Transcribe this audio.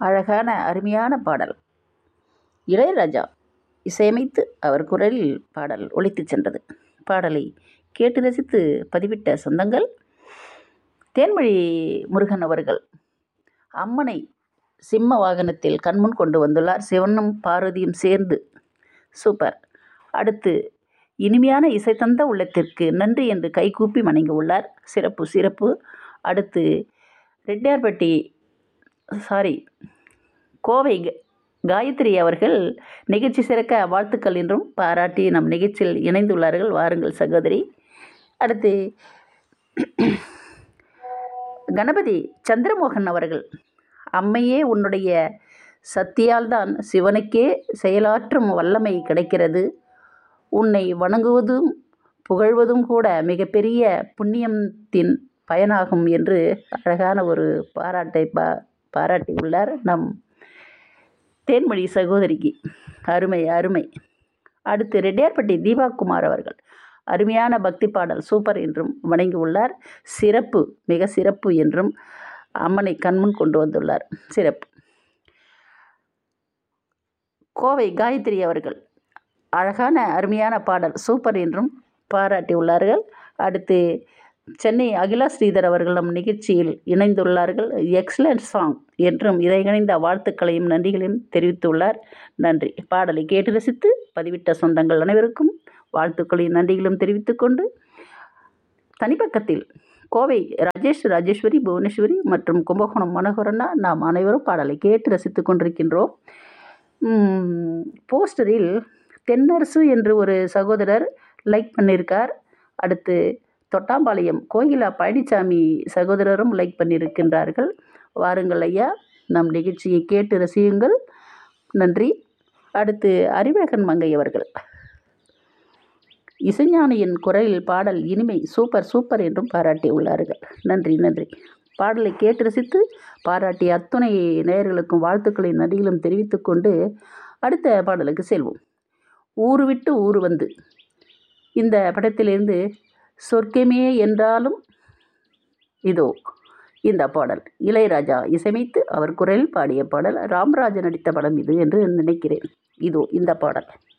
அழகான அருமையான பாடல் இளையராஜா இசையமைத்து அவர் குரலில் பாடல் ஒலித்துச் சென்றது பாடலை கேட்டு ரசித்து பதிவிட்ட சொந்தங்கள் தேன்மொழி முருகன் அவர்கள் அம்மனை சிம்ம வாகனத்தில் கண்முன் கொண்டு வந்துள்ளார் சிவனும் பார்வதியும் சேர்ந்து சூப்பர் அடுத்து இனிமையான இசை தந்த உள்ளத்திற்கு நன்றி என்று கைகூப்பி வணங்கி உள்ளார் சிறப்பு சிறப்பு அடுத்து ரெட்டியார்பட்டி சாரி கோவை க- காயத்ரி அவர்கள் நிகழ்ச்சி சிறக்க வாழ்த்துக்கள் என்றும் பாராட்டி நம் நிகழ்ச்சியில் இணைந்துள்ளார்கள் வாருங்கள் சகோதரி அடுத்து கணபதி சந்திரமோகன் அவர்கள் அம்மையே உன்னுடைய சக்தியால்தான் சிவனுக்கே செயலாற்றும் வல்லமை கிடைக்கிறது உன்னை வணங்குவதும் புகழ்வதும் கூட மிகப்பெரிய புண்ணியத்தின் பயனாகும் என்று அழகான ஒரு பாராட்டை பா பாராட்டி உள்ளார் நம் தேன்மொழி சகோதரிக்கு அருமை அருமை அடுத்து ரெட்டியார்பட்டி தீபா குமார் அவர்கள் அருமையான பக்தி பாடல் சூப்பர் என்றும் வணங்கி உள்ளார் சிறப்பு மிக சிறப்பு என்றும் அம்மனை கண்முன் கொண்டு வந்துள்ளார் சிறப்பு கோவை காயத்ரி அவர்கள் அழகான அருமையான பாடல் சூப்பர் என்றும் பாராட்டி உள்ளார்கள் அடுத்து சென்னை அகிலா ஸ்ரீதர் அவர்கள் நம் நிகழ்ச்சியில் இணைந்துள்ளார்கள் எக்ஸலண்ட் சாங் என்றும் இதை இணைந்த வாழ்த்துக்களையும் நன்றிகளையும் தெரிவித்துள்ளார் நன்றி பாடலை கேட்டு ரசித்து பதிவிட்ட சொந்தங்கள் அனைவருக்கும் வாழ்த்துக்களையும் நன்றிகளும் தெரிவித்துக்கொண்டு தனிப்பக்கத்தில் கோவை ராஜேஷ் ராஜேஸ்வரி புவனேஸ்வரி மற்றும் கும்பகோணம் மனோகரனா நாம் அனைவரும் பாடலை கேட்டு ரசித்து கொண்டிருக்கின்றோம் ம், போஸ்டரில் தென்னரசு என்று ஒரு சகோதரர் லைக் பண்ணியிருக்கார் அடுத்து தொட்டாம்பாளையம் கோகிலா பழனிசாமி சகோதரரும் லைக் பண்ணியிருக்கின்றார்கள் வாருங்கள் ஐயா நம் நிகழ்ச்சியை கேட்டு ரசியுங்கள் நன்றி அடுத்து அறிவழகன் மங்கை அவர்கள் இசைஞானியின் குரலில் பாடல் இனிமை சூப்பர் சூப்பர் என்றும் பாராட்டி உள்ளார்கள் நன்றி நன்றி பாடலை கேட்டு ரசித்து பாராட்டிய அத்துணை நேயர்களுக்கும் வாழ்த்துக்களை நன்றிகளும் தெரிவித்துக்கொண்டு அடுத்த பாடலுக்கு செல்வோம் ஊரு விட்டு ஊர் வந்து இந்த படத்திலிருந்து சொர்க்கமே என்றாலும் இதோ இந்த பாடல் இளையராஜா இசையமைத்து அவர் குரலில் பாடிய பாடல் ராம்ராஜ் நடித்த படம் இது என்று நினைக்கிறேன் இதோ இந்த பாடல்